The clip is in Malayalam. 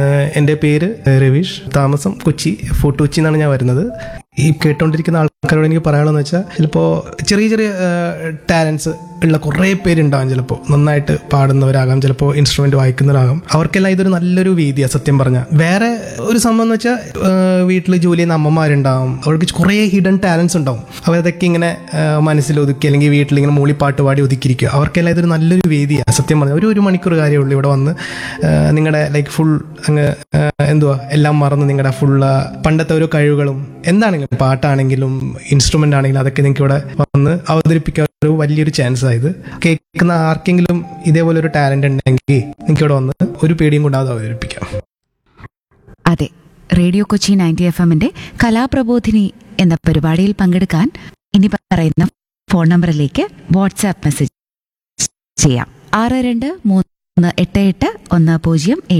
ഏഹ് എൻ്റെ പേര് രവീഷ് താമസം കൊച്ചി ഫോർട്ട് കൊച്ചി എന്നാണ് ഞാൻ വരുന്നത് ഈ കേട്ടോണ്ടിരിക്കുന്ന ആൾക്കാരോട് എനിക്ക് പറയാനുള്ളതെന്ന് വെച്ചാൽ ചിലപ്പോൾ ചെറിയ ചെറിയ ടാലൻസ് ഉള്ള കുറേ പേരുണ്ടാകും ചിലപ്പോൾ നന്നായിട്ട് പാടുന്നവരാകാം ചിലപ്പോൾ ഇൻസ്ട്രുമെന്റ് വായിക്കുന്നവരാകാം അവർക്കെല്ലാം ഇതൊരു നല്ലൊരു വേദിയാണ് സത്യം പറഞ്ഞാൽ വേറെ ഒരു സംഭവം എന്ന് വെച്ചാൽ വീട്ടിൽ ജോലി ചെയ്യുന്ന അമ്മമാരുണ്ടാവും അവർക്ക് കുറേ ഹിഡൻ ടാലൻസ് ഉണ്ടാവും അവരതൊക്കെ ഇങ്ങനെ ഏഹ് മനസ്സിൽ ഒതുക്കി അല്ലെങ്കിൽ വീട്ടിൽ ഇങ്ങനെ മൂളിപ്പാട്ട് പാടി ഒതുക്കിയിരിക്കുക അവർക്കെല്ലാം ഇതൊരു നല്ലൊരു വേദിയാണ് സത്യം പറഞ്ഞാൽ ഒരു ഒരു മണിക്കൂർ കാര്യമുള്ളൂ ഇവിടെ വന്ന് ഏഹ് നിങ്ങളുടെ ലൈക്ക് ഫുൾ അങ്ങ് ഏഹ് എന്തുവാ എല്ലാം മറന്ന് നിങ്ങളുടെ ഫുൾ പണ്ടത്തെ ഓരോ കഴിവുകളും എന്താണെങ്കിലും പാട്ടാണെങ്കിലും ഇൻസ്ട്രുമെന്റ് ആണെങ്കിലും അതൊക്കെ നിങ്ങൾക്ക് ഇവിടെ വന്ന് അവതരിപ്പിക്കാൻ ഒരു വലിയൊരു ചാൻസ് ആയത് കേൾക്കുന്ന ആർക്കെങ്കിലും ഇതേപോലെ ഒരു ടാലന്റ് ഉണ്ടെങ്കിൽ നിങ്ങൾക്ക് ഇവിടെ വന്ന് ഒരു പേടിയും കൂടാതെ അവതരിപ്പിക്കാം അതെ റേഡിയോ കൊച്ചി നയൻറ്റി എഫ് എമ്മിന്റെ കലാപ്രബോധിനി എന്ന പരിപാടിയിൽ പങ്കെടുക്കാൻ ഇനി പറയുന്ന ഫോൺ നമ്പറിലേക്ക് വാട്സാപ്പ് മെസ്സേജ് ചെയ്യാം ആറ് രണ്ട് മൂന്ന് എട്ട് എട്ട് ഒന്ന് പൂജ്യം